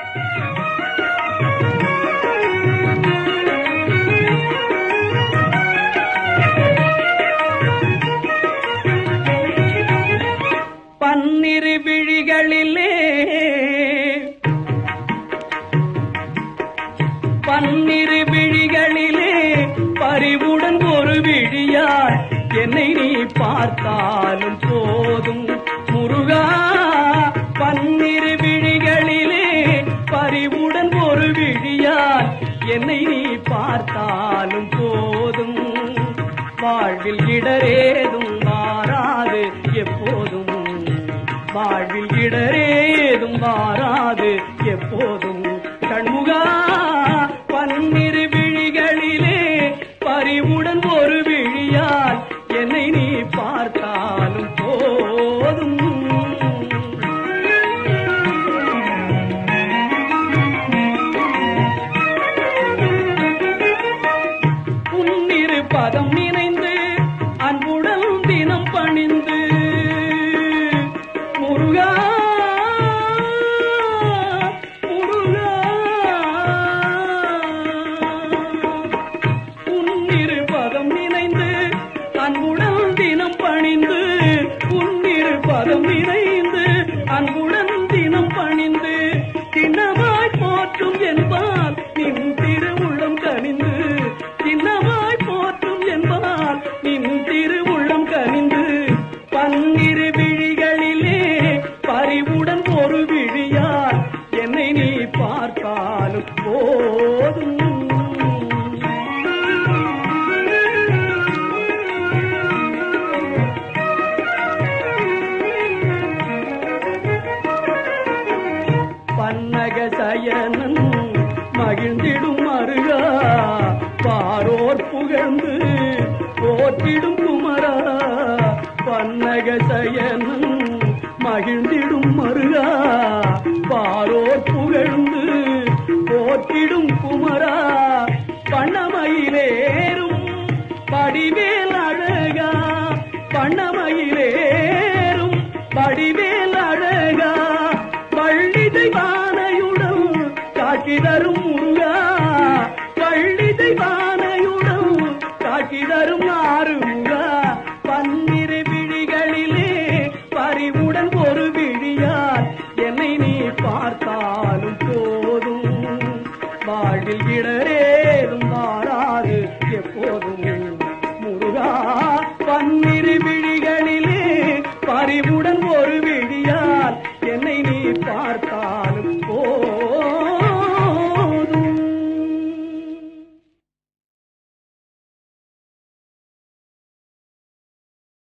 பன்னிரு விழிகளிலே பன்னிரு விழிகளிலே பறிவுடன் ஒரு விழியார் என்னை நீ பார்த்தாலும் போதும் முருகா பன்னிரு விழிகளிலே பறிவுடன் ஒரு விழியார் என்னை நீ பார்த்தாலும் போதும் வாழ்வில் இடரேதும் மாறாது எப்போதும் வாழ்வில் இடரேதும் மாறாது எப்போதும் கண்முகா பன்னிரு விழிகளிலே பறிவுடன் ஒரு விழியால் என்னை நீ பார்த்தாலும் போதும் உன்னிரு பதம் நினைந்து அன்புடன் தினம் பணிந்து முருகா முருகா உன்னிரு பதம் நினைந்து அன்புடன் தினம் பணிந்து உன்னிரு பதம் நினைந்து அன்புடன் தினம் பணிந்து சின்னமாய் போற்றும் என்பால் நின் திருவுள்ளம் கனிந்து சின்னமாய் போற்றும் என்பால் நின் திருவுள்ளம் கனிந்து பன்னிரு விழிகளிலே பறிவுடன் ஒரு விழியால் என்னை நீ பார்த்தாலும் போதும் பன்னக சயனன் மகிழ்ந்திடும் மருகா பாரோர் புகழ்ந்து போற்றிடும் குமரா பன்னக சயனன் மகிழ்ந்திடும் மருகா பாரோர் புகழ்ந்து போற்றிடும் குமரா பண்ணமயிலேறும் படிவேல் அழகா பண்ணமயிலேறும் படிவேல் அழகா பள்ளி தெய்வானையுடன் காட்சி தரும் முருகா பள்ளி தெய்வானையுடன் காட்சி தரும் ஆறுமுகா பன்னிரு விழிகளிலே பறிவுடன் ஒரு விழியால் என்னை நீ பார்த்தாலும் போதும் வாழ்வில் இடரே